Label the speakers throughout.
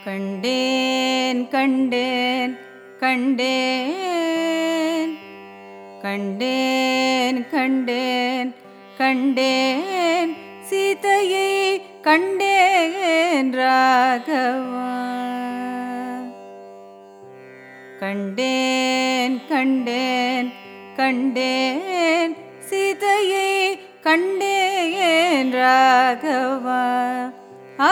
Speaker 1: கண்டேன் கண்டேன் கண்டேன் கண்டேன் கண்டேன் கண்டேன் சீதையை கண்டேன் ராகவா கண்டேன் கண்டேன் கண்டேன் சீதையை கண்டேன் ராகவா ஆ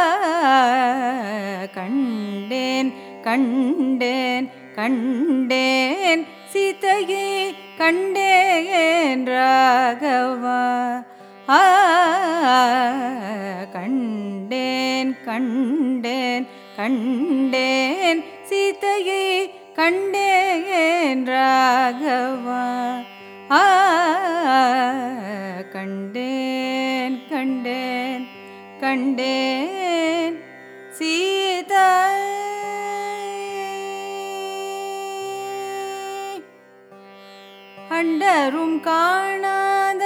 Speaker 1: கண்டேன் கண்டேன் கண்டேன் சீதையை கண்டேன் ராகவா ஆ கண்டேன் கண்டேன் கண்டேன் சீதையை கண்டேன் ராகவா ஆ கண்டேன் கண்டேன் கண்டேன் சீதா அண்டரும் காணாத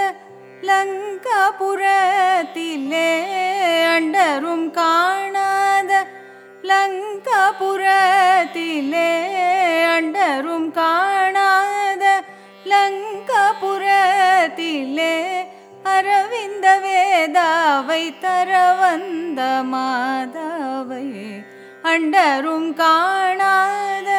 Speaker 1: லங்காபுரத்திலே அண்டரும் காணாத லங்காபுரத்திலே அண்டரும் காணாத லங்காபுரத்திலே அரவிந்த வேதாவை தர வந்த மாதாவை அண்டரும் காணாத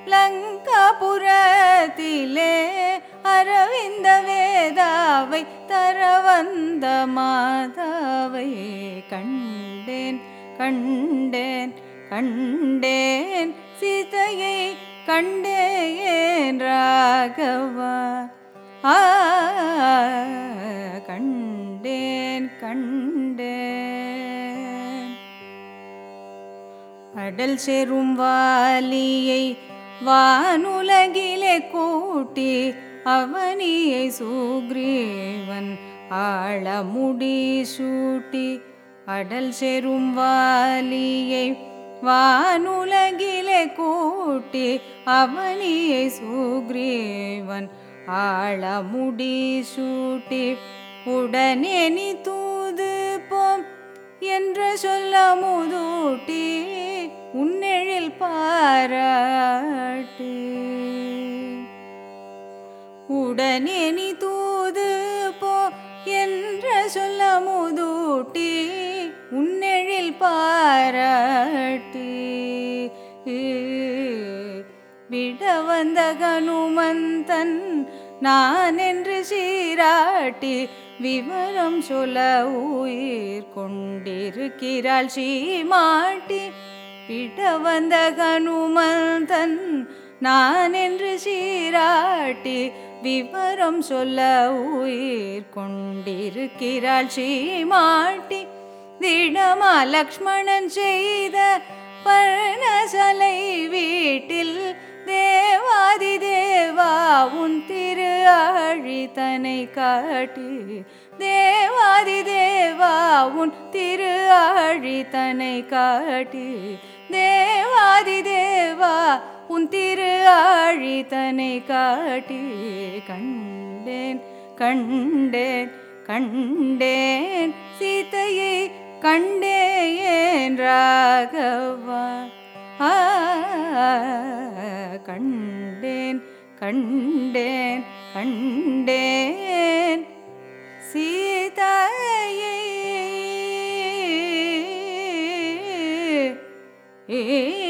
Speaker 1: லங்காபுரத்திலே அரவிந்த வேதாவை தர வந்த மாதாவை கண்டேன் கண்டேன் கண்டேன் சீதையை கண்டேன் ராகவா ஆ கண்டேன் கண்டேன் அடல் செரும் வாலியை வானுலகிலே கூட்டி அவனியை சுக்ரீவன் ஆழமுடி சூட்டி அடல் செரும் வாலியை வானுலகிலே கூட்டி அவனியை சுக்ரீவன் ஆழமுடி சூட்டி உடனே நீ தூது போம் என்று சொல்ல முதூட்டி உன்னெழில் பாராட்டு உடனே நீ தூது போ என்ற சொல்ல முதூட்டி உன்னெழில் பாராட்டு விட வந்த கனுமந்தன் நான் என்று சீராட்டி விவரம் சொல்ல உயிர் கொண்டிருக்கிறாள் சீமாட்டி விட வந்த கனுமந்தன் நான் என்று சீராட்டி விவரம் சொல்ல உயிர் கொண்டிருக்கிறாள் சீமாட்டி திடமா லக்ஷ்மணன் செய்த பர்ணசலை வீட்டில் தேவாதி தேவா உன் திரு ஆழித்தனை காட்டி தேவாதி தேவா உன் திரு ஆழித்தனை காட்டி தேவாதி தேவா உன் திரு ஆழித்தனை காட்டி கண்டேன் கண்டேன் கண்டேன் சீதையை கண்டேன் ராகவா ஆ கண்டேன் கண்டேன் கண்டேன் சீதையை ஏ